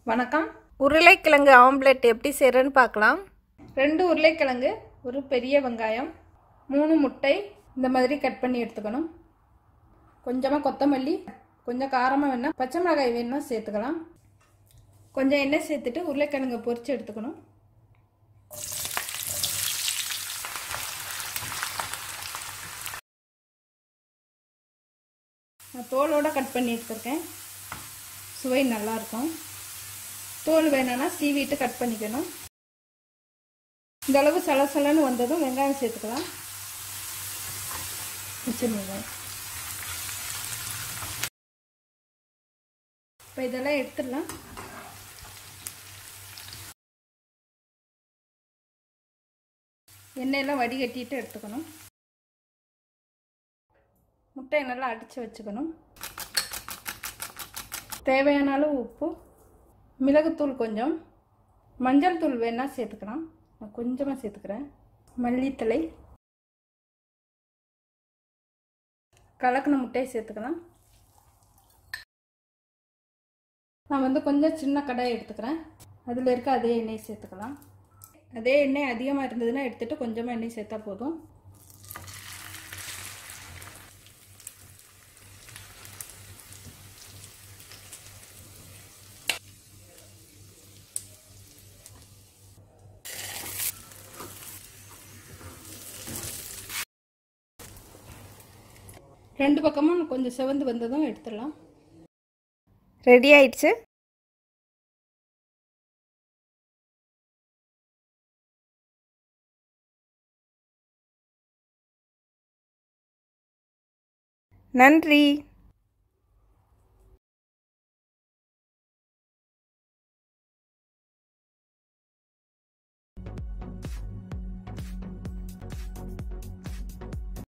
வணக்கம் உருளைக்கிழங்கு ஆம்லெட் எப்படி செய்கிறேன்னு பார்க்கலாம் ரெண்டு உருளைக்கிழங்கு ஒரு பெரிய வெங்காயம் மூணு முட்டை இந்த மாதிரி கட் பண்ணி எடுத்துக்கணும் கொஞ்சமாக கொத்தமல்லி கொஞ்சம் காரமாக வேணால் பச்சை மிளகாய் வேணும்னா சேர்த்துக்கலாம் கொஞ்சம் எண்ணெய் சேர்த்துட்டு உருளைக்கிழங்கை பொரித்து எடுத்துக்கணும் நான் தோலோடு கட் பண்ணி எடுத்துருக்கேன் சுவை நல்லாயிருக்கும் தோல் வேணும்னா சீவிட்டு கட் பண்ணிக்கணும் இந்த அளவு சலசலன்னு வந்ததும் வெங்காயம் சேர்த்துக்கலாம் பச்சை மிளகாய் இப்போ இதெல்லாம் எடுத்துடலாம் எண்ணெயெல்லாம் வடிகட்டிட்டு எடுத்துக்கணும் முட்டையை நல்லா அடித்து வச்சுக்கணும் தேவையான அளவு உப்பு மிளகுத்தூள் கொஞ்சம் மஞ்சள் தூள் வேணால் சேர்த்துக்கலாம் நான் கொஞ்சமாக சேர்த்துக்கிறேன் மல்லித்தலை கலக்கின முட்டையை சேர்த்துக்கலாம் நான் வந்து கொஞ்சம் சின்ன கடாய் எடுத்துக்கிறேன் அதில் இருக்க அதே எண்ணெய் சேர்த்துக்கலாம் அதே எண்ணெய் அதிகமாக இருந்ததுன்னா எடுத்துகிட்டு கொஞ்சமாக எண்ணெய் சேர்த்தா போதும் ரெண்டு பக்கமும் கொஞ்சம் செவந்து வந்ததும் எடுத்துடலாம் ரெடி ஆயிடுச்சு நன்றி